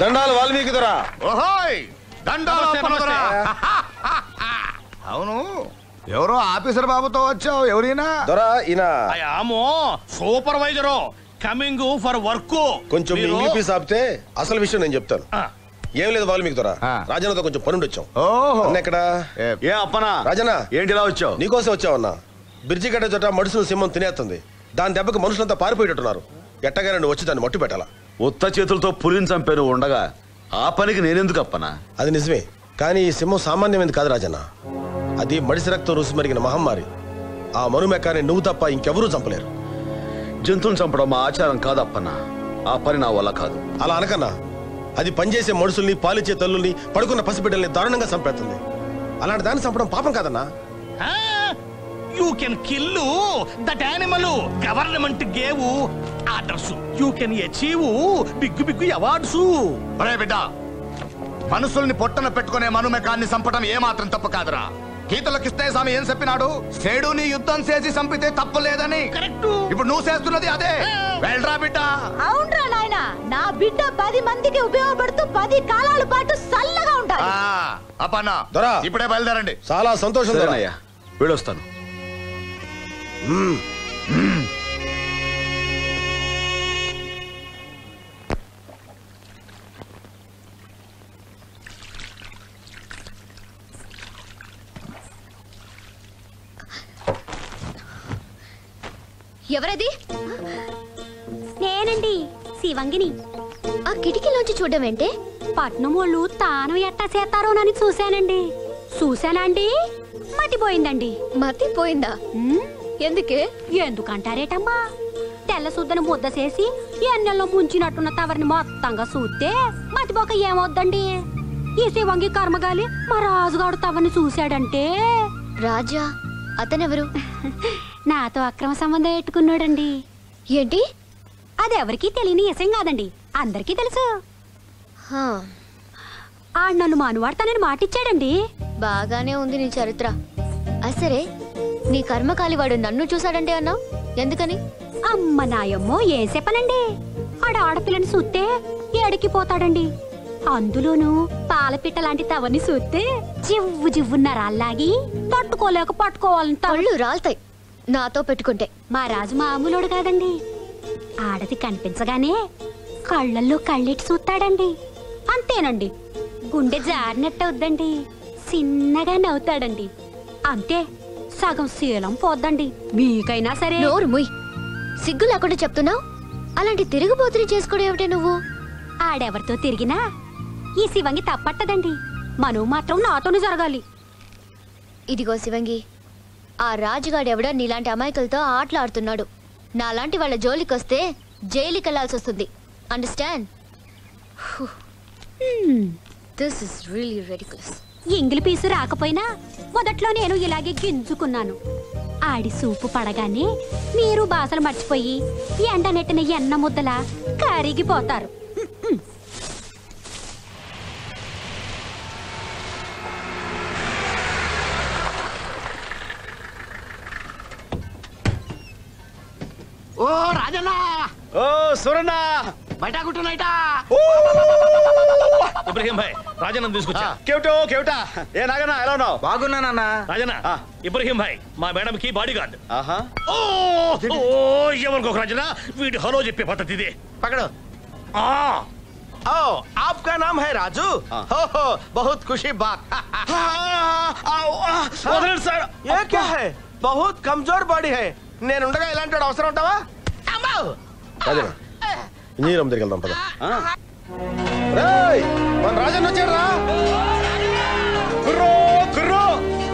దండాలు వాల్మీకి దొరా ఓహోయ్ దండాలు నమస్తే, అప్పలదొరా. అవును ఎవరో ఆఫీసర్ బాబుతో వచ్చావు ఎవరైనా దొరా ఈయన I am a supervisor coming for work కొంచెం మీ ఇంగ్లీష్ పీస్ ఆపితే అసలు విషయం నేను చెప్తాను ఏం లేదు వాల్మీకి దొరా ఆ. రాజన్నతో కొంచెం పనుండి వచ్చాం ఓహో అన్న ఎక్కడ ఏ, ఏ అప్పనా రాజన్న ఏంటి ఇలా వచ్చావు నీకోసం వచ్చావన్నా బ్రిడ్జి గడ్డ చోట మడుసులు సింహం తినేస్తుంది దాని దెబ్బకు మనుషులంతా పారిపోయేటట్టున్నారు ఎట్టగా నువ్వు వచ్చి దాన్ని మట్టు పెట్టాలా ఉత్త చేతులతో పులిని చంపాను ఉండగా ఆ పనికి నేనెందుకు అప్పనా అది నిజమే కానీ ఈ సింహం సామాన్యమైనది కాదు రాజన్న అది మడిసి రక్తం రుసి మరిగిన మహమ్మారి ఆ మనుమెక్కాన్ని నువ్వు తప్ప ఇంకెవరూ చంపలేరు జంతువుని చంపడం మా ఆచారం కాదు అప్పనా ఆ పని నా వల్ల కాదు అలా అనకన్నా అది పనిచేసే మనుషుల్ని పాలిచ్చే తల్లుల్ని పడుకున్న పసిబిడ్డల్ని దారుణంగా చంపేస్తుంది అలాంటి దాన్ని చంపడం పాపం కాదన్నా you can kill that animal government gave orders you can achieve big big awards ఒరే బిడ్డ మనుషుల్ని పొట్టన పెట్టుకునే మనుమెకాన్ని చంపడం ఏమాత్రం తప్పు కాదురా గీతల కృష్ణయ్య ఏం చెప్పినాడు సేడుని యుద్ధం చేసి చంపితే తప్పు లేదని కరెక్ట్ ఇప్పుడు నువ్వు చేస్తున్నది అదే వెళ్ళరా బిడ్డ అవునరా నాయన నా బిడ్డ పది మందికి ఉపయోగపడుతూ పది కాలాల పాటు సల్లగా ఉండాలి ఆ, అప్పన్న దొరా. ఇప్పుడే బయలుదేరండి చాలా సంతోషం దొరా. సరేనయ్యా వెళ్ళొస్తాను ఎవరది నేనండి శివంగిని ఆ కిటికీలోంచి చూడడం ఏంటే పట్నం వాళ్ళు తాను ఎట్టా చేస్తారోనని చూశానండి చూశానండి మతిపోయిందండి మతిపోయిందా ఎందుకే ఎందుకంటారేటమ్మా తెల్ల సుద్దను ముద్ద చేసి ఎన్నెల్లో ముంచినట్టున్న తవరిని మొత్తంగా చూస్తే మతిపోక ఏమవుద్దండి ఈ శివంగి కర్మగాలి మా రాజుగాడు తవరిని చూశాడంటే రాజా అతనెవరు నాతో అక్రమ సంబంధం పెట్టుకున్నాడండి ఏంటి అది ఎవరికీ తెలియని విషయం కాదండి అందరికీ తెలుసు హా, ఆ నన్ను మానువాడతానని మాటిచ్చాడండి బాగానే ఉంది నీ చరిత్ర అసరే నీ కర్మకాలి వాడు నన్ను చూశాడంటే అన్నావు ఎందుకని అమ్మ నాయమ్మో ఏం చెప్పనండి ఆడ ఆడపిల్లని చూస్తే ఎడికిపోతాడండి అందులోనూ పాలపిట్ట లాంటి తవని చూస్తే జివ్వు జివ్వున్న రాళ్ళాగి పట్టుకోలేక పట్టుకోవాలని తవళ్ళు కళ్ళు రాల్తాయి నాతో పెట్టుకుంటే మా రాజు మామూలుడు కాదండి ఆడది కనిపించగానే కళ్ళల్లో కళ్ళెట్టి చూస్తాడండి అంతేనండి గుండె జారినట్టు అవుద్దండి చిన్నగా నవ్వుతాడండి అంతే సగం శీలం పోద్దండి మీకైనా సరే నోరు ముయ్ సిగ్గు లేకుండా చెప్తున్నావు అలాంటి తిరుగుబోతుని చేసుకోవడం ఏమిటే నువ్వు ఆడెవరితో తిరిగినా ఈ శివంగి తప్పట్టదండి మనవు మాత్రం నాతోనే జరగాలి ఇదిగో శివంగి ఆ రాజుగాడెవడో నీలాంటి అమాయకులతో ఆటలాడుతున్నాడు నాలాంటి వాళ్ళ జోలికొస్తే జైలుకి వెళ్లాల్సి వస్తుంది understand this is really ridiculous ఎంగిలి పీసు రాకపోయినా మొదట్లో నేను ఇలాగే గింజుకున్నాను ఆడి సూపు పడగానే మీరు బాసలు మర్చిపోయి ఎండ నెట్టిన ఎన్న ముద్దలా కరిగిపోతారు ఓ రాజన్న ఓ సురన్నా బయట కుట్టునైటా ఇబ్రహీం భాయ్ రాజన్న తీసుకొచ్చా కేవటో కేవటా ఏ నాగన్నా ఎలా ఉన్నావు బాగున్నానన్నా రాజన్న ఆ. ఇబ్రహీం భాయ్ మా మేడం కి బాడీ గార్డ్ ఆహా ఓ ఓ ఎవరికొక రాజన్న వీడి హలో చెప్పే పద్ధతి ఇదే పकड़ो ఆ ओ आपका नाम है राजू हाँ। हो हो बहुत खुशी बात వదలండి సార్ ये क्या है बहुत कमजोर बॉडी है నేను ఉండగా ఇలాంటి వాడు అవసరం ఉంటావా అమ్మో! రాజన్న ఇంజనీర్ అమ్మ దగ్గరికి వెళ్దాం పద ఆ. రేయ్, మన రాజన్న వచ్చాడు రా కుర్రో కుర్రో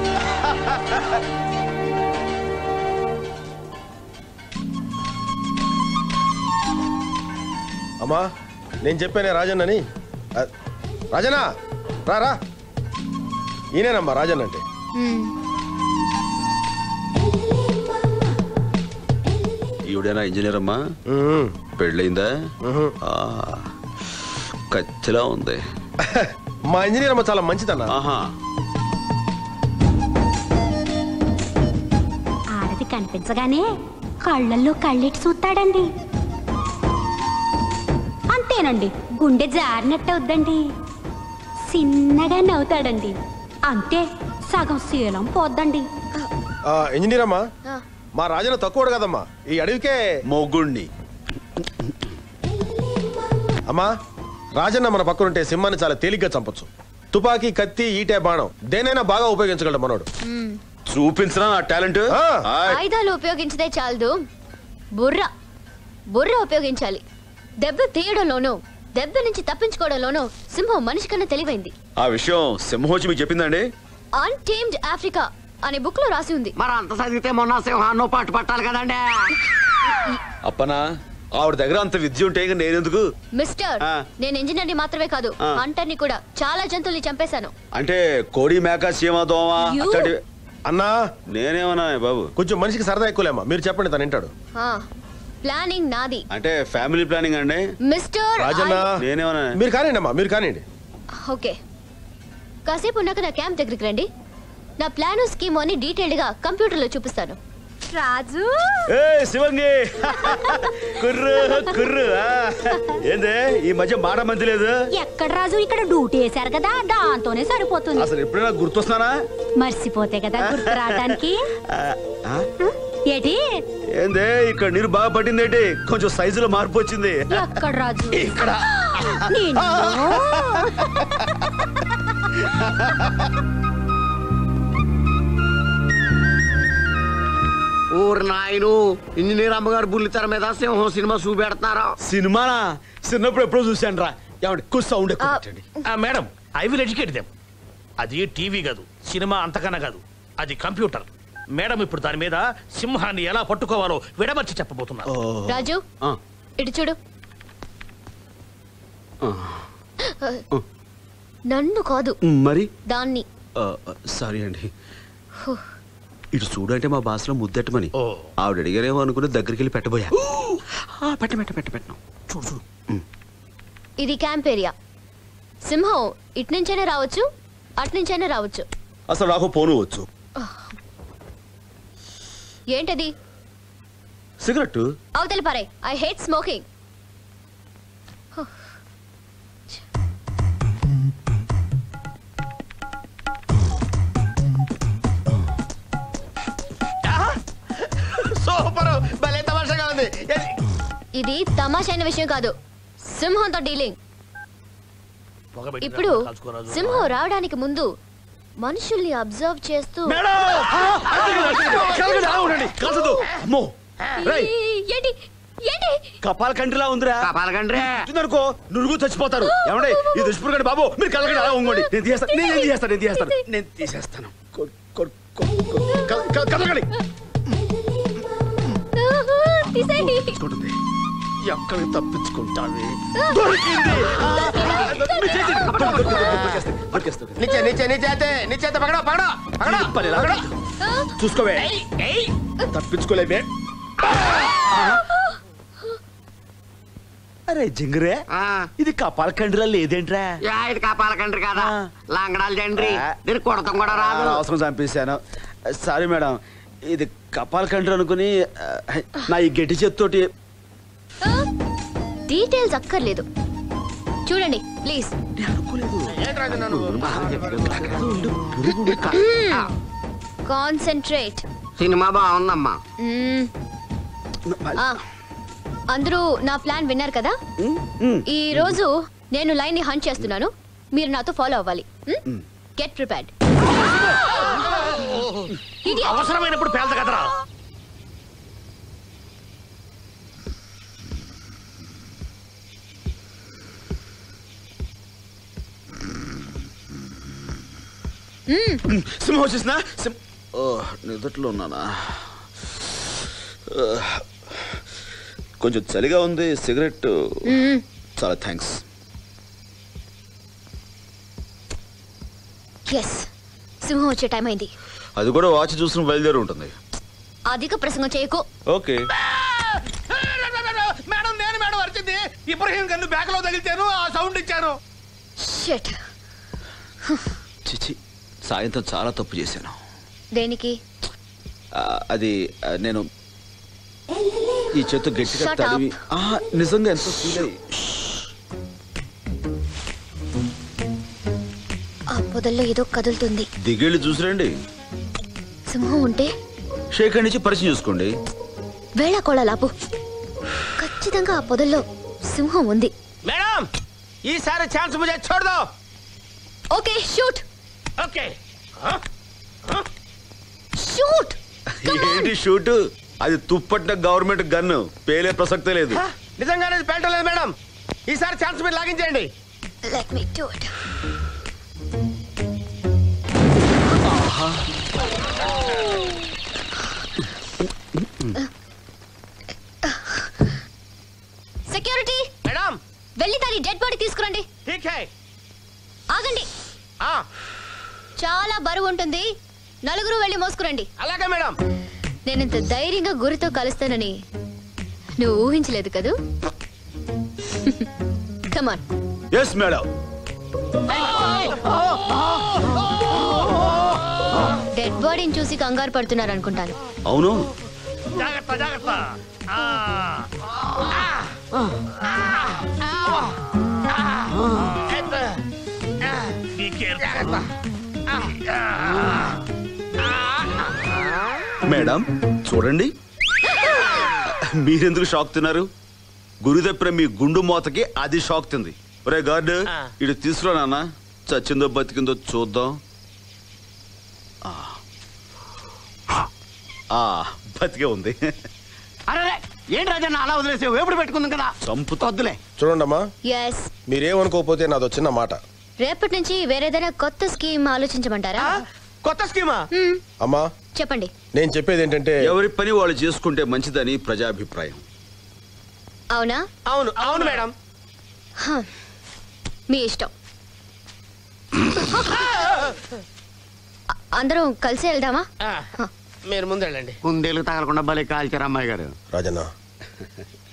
అమ్మా నేను చెప్పానే రాజన్నని ఆ, రాజన్న రా రా ఈయనేనమ్మా రాజన్న అంటే ఈవిడేనా ఇంజనీర్ అమ్మా ఉహుం, పెళ్ళయిందా ఉహుం. ఆ, కచ్చిలా ఉంది మా ఇంజనీర్ అమ్మ చాలా మంచిదన్న ఆహా ఆడది కనిపించగానే కళ్ళల్లో కళ్ళెట్టి చూస్తాడండి అంతేనండి గుండె జారినట్టు అవుద్దండి చిన్నగా నవ్వుతాడండి అంతే సగం శీలం పోద్దండి ఆ, ఇంజనీర్ అమ్మా ఆ, మా రాజన తక్కువడు కదమ్మా ఈ అడవికే మొగుణ్ణి అమ్మా రాజన్న మన పక్కనుంటే సింహాన్ని చాలా తేలిగ్గా చంపొచ్చు తుపాకీ కత్తి ఈటే బాణం దేనైనా బాగా ఉపయోగించగలడు మనోడు చూపించరా నా టాలెంట్ ఆ. ఆయుధాలు ఉపయోగించదే చాలదు బుర్ర బుర్ర ఉపయోగించాలి దెబ్బ తీయడంలోనూ దెబ్బ నుంచి తప్పించుకోవడంలోనూ సింహం మనిషి కన్నా తెలివైంది ఆ విషయం సింహోచి మీకు చెప్పిందండి అన్టేమ్డ్ ఆఫ్రికా అనే బుక్ లో రాసి ఉంది మరి అంత చదివితే మొన్న సింహాన్నో పాటు పట్టాలి కదండి అప్పనా ఆవిడ దగ్గర అంత విద్య ఉంటే ఇక నేనెందుకు మిస్టర్ ఆ. నేను ఇంజనీర్ని మాత్రమే కాదు ఆ. హంటర్ని కూడా చాలా జంతువుల్ని చంపేశాను అంటే కోడి మేక చీమ దోమ You. అట్లాంటి అన్నా నేనేమన్నా బాబు కొంచెం మనిషికి సరదా ఎక్కువలేమ్మా మీరు చెప్పండి తను వింటాడు ఆ, ప్లానింగ్ నాది అంటే ఫ్యామిలీ ప్లానింగ్ అండి మిస్టర్ రాజన్న ఐ- నేనేమన్నా మీరు కానివ్వండి అమ్మా మీరు కానివ్వండి ఓకే కాసేపు ఉన్నాక నా క్యాంప్ దగ్గరికి రండి నా ప్లాను స్కీమ్ అని డీటెయిల్డ్ గా కంప్యూటర్ లో చూపిస్తాను రాజు ఏ శివంగి కుర్రు కుర్రు ఆ. ఏందే ఈ మధ్య మాట మంది లేదు ఎక్కడ రాజు ఇక్కడ డ్యూటీ వేశారు కదా దాంతోనే సరిపోతుంది అసలు ఎప్పుడైనా గుర్తొస్తున్నానా మర్చిపోతే కదా గుర్తు రావడానికి ఆ, ఆ? ఏటి ఏందే ఇక్కడ నీరు బాగా పట్టిందేంటి కొంచెం సైజులో మార్పు వచ్చింది ఎక్కడ రాజు ఇక్కడ నిన్ను ఊరు నాయను ఇంజనీర్ అమ్మగారు బుల్లితెర మీద సింహం సినిమా చూపెడుతున్నారా సినిమానా చిన్నప్పుడు ఎప్పుడో చూశాను రా ఏమండి ఎక్కువ సౌండ్ ఎక్కువ పెట్టండి. ఆ, madam I will educate them అది టీవీ కాదు సినిమా అంతకన్నా కాదు అది కంప్యూటర్ మేడం ఇప్పుడు దాని మీద సింహాన్ని ఎలా పట్టుకోవాలో విడమర్చి చెప్పబోతున్నారు రాజు ఆ, ఇటు చూడు ఆ. నన్ను కాదు మరి దాన్ని ఆ, సారీ అండి ఇటు చూడంటే మా భాషలో ముద్దెట్టమని ఓ. ఆవిడ అడిగారేమో అనుకుని దగ్గరికి వెళ్ళి పెట్టబోయా ఆ, పెట్ట పెట్ట పెట్ట పెట్టను చూడు చూడు ఇది క్యాంప్ ఏరియా సింహం ఇటు నుంచైనా రావచ్చు అటు నుంచైనా రావచ్చు అసలు నాకు పోను వచ్చు ఏంటది సిగరెట్ అవతలి పారే ఐ హేట్ స్మోకింగ్ సూపర్ భలే తమాషాగా ఉంది ఏది? ఇది తమాషైన విషయం కాదు సింహంతో డీలింగ్ పొగబెట్టి ఇప్పుడు కాల్చుకోరాజు. సింహం రావడానికి ముందు మనుషుల్ని అబ్జర్వ్ చేస్తూ కాసదు అమ్మో రేయ్, ఈ- ఏంటి ఏంటి కపాల కంట్రిలా ఉందిరా కాపాలకండ్రే అనుకో నురుగు చచ్చిపోతారు ఏమండి ఈ దుష్పురుగండి బాబు మీరు కలగండి అలా ఉంగండి నేను తీసేస్తాను నేను నేను తీసేస్తాను నేను తీసేస్తాను నేను తీసేస్తాను కొ- కొ- కొ- కొ- కల- కల- కలగండి తీసేయండి తీసుకుంటుంది ఎక్కడికి తప్పించుకుంటావి దొరికింది ఆ, మీ చేతి. దొరికేస్తుంది, దొరికేస్తుంది. నిచ్చే నిచ్చే నిచ్చే అయితే నిచ్చే అయితే పకడో పకడో పకడో ఈ పని ఎలా? చూసుకోవే తప్పించుకోలేవే అరే జింగరే ఆ, ఇది కపాల కండ్రిలా లేదేంట్రా యా ఇది కాపాలకండ్రి కదా ఆ. లాంగడాలు జండ్రి ఆ. దీనికి కొడతాం కూడా రాదు అవసరం చంపేశాను సారీ మేడం ఇది కపాల కండ్రి అనుకుని ఆ, నా ఈ గట్టి చేత్తోటి డీటెయిల్స్ అక్కర్లేదు చూడండి ప్లీజ్ ఏంటి రాజు నన్ను కాన్సన్ట్రేట్ సినిమా బాగుందమ్మా అందరూ నా ప్లాన్ విన్నారు కదా ఈ రోజు నేను లైన్ ని హంట్ చేస్తున్నాను మీరు నాతో ఫాలో అవ్వాలి గెట్ ప్రిపేర్డ్ అవసరమైనప్పుడు పేల్త కదరా సింహం వచ్చేసిన సింహ ఓ నిదట్లో ఉన్నానా ఆ, కొంచెం చలిగా ఉంది సిగరెట్ చాలా థ్యాంక్స్ ఎస్ సింహం వచ్చే టైం అయింది అది కూడా వాచ్ చూసిన బయలుదేరి ఉంటుంది అధిక ప్రసంగం చేయకు ఓకే మేడం నేను మేడం అరిచింది ఇబ్రహీం గన్ను బ్యాక్ లో తగిలిచాను ఆ సౌండ్ ఇచ్చాను షట్ చిచి సాయంత్రం చాలా తప్పు చేశాను దేనికి ఆ, అది ఆ, నేను ఈ చేత్తో గట్టిగా Shut up. తడివి ఆ, నిజంగా ఎంతో ఫీల్ అయ్యి పొదల్లో ఏదో కదులుతుంది దిగేళ్ళు చూసిరండి సింహం ఉంటే షేక్ నుంచి పరిచయం చూసుకోండి వేళ కోళలాపు ఖచ్చితంగా ఆ పొదల్లో సింహం ఉంది మేడం ఈసారి ఛాన్స్ ముझे छोड़ दो ఓకే షూట్ ఓకే షూట్ ఏంటి షూట్ అది తుప్పట్టిన గవర్నమెంట్ గన్ను పేలే ప్రసక్తే లేదు హ? నిజంగానే ఇది పేలటం లేదు మేడం ఈసారి ఛాన్స్ మీరు లాగించేయండి let me do it security madam వెళ్ళి దాని డెడ్ బాడీ తీసుకురండి ठीक है ఆగండి ఆ, చాలా బరువు ఉంటుంది నలుగురు వెళ్ళి మోసుకురండి అలాగే మేడం నేను ఇంత ధైర్యంగా గురితో కలుస్తానని నువ్వు ఊహించలేదు కదూ కమాన్ ఎస్ మేడం డెడ్ బాడీని చూసి కంగారు పడుతున్నారు అనుకుంటాను అవును జాగ్రత్త జాగ్రత్త ఆ. Be careful. మేడం చూడండి మీరెందుకు షాక్ తిన్నారు గురి తప్పిన మీ గుండు మోతకి అది షాక్ తింది ఒరే గార్డ్ ఆ. ఇటు తీసుకురా నాన్న చచ్చిందో బతికిందో చూద్దాం ఆ. ఆ, బతికే ఉంది అరే ఏంటి రాజన్న అలా వదిలేసావు ఎప్పుడు పెట్టుకుందాం కదా చంపుతా వద్దులే చూడండమ్మా ఎస్ మీరేమనుకోకపోతే నాదో చిన్న మాట రేపటి నుంచి వేరేదైనా కొత్త స్కీమ్ ఆలోచించమంటారా ఆ, కొత్త స్కీమా హ్మ్, అమ్మా చెప్పండి నేను చెప్పేది ఏంటంటే ఎవరి పని వాళ్ళు చేసుకుంటే మంచిదని ప్రజాభిప్రాయం అవునా అవును అవును మేడం హ, మీ ఇష్టం అ- అందరం కలిసి వెళ్దామా ఆ, మీరు ముందు వెళ్ళండి కుందేలు తగలకుండా భలే కాల్చారు అమ్మాయి గారు రాజన్న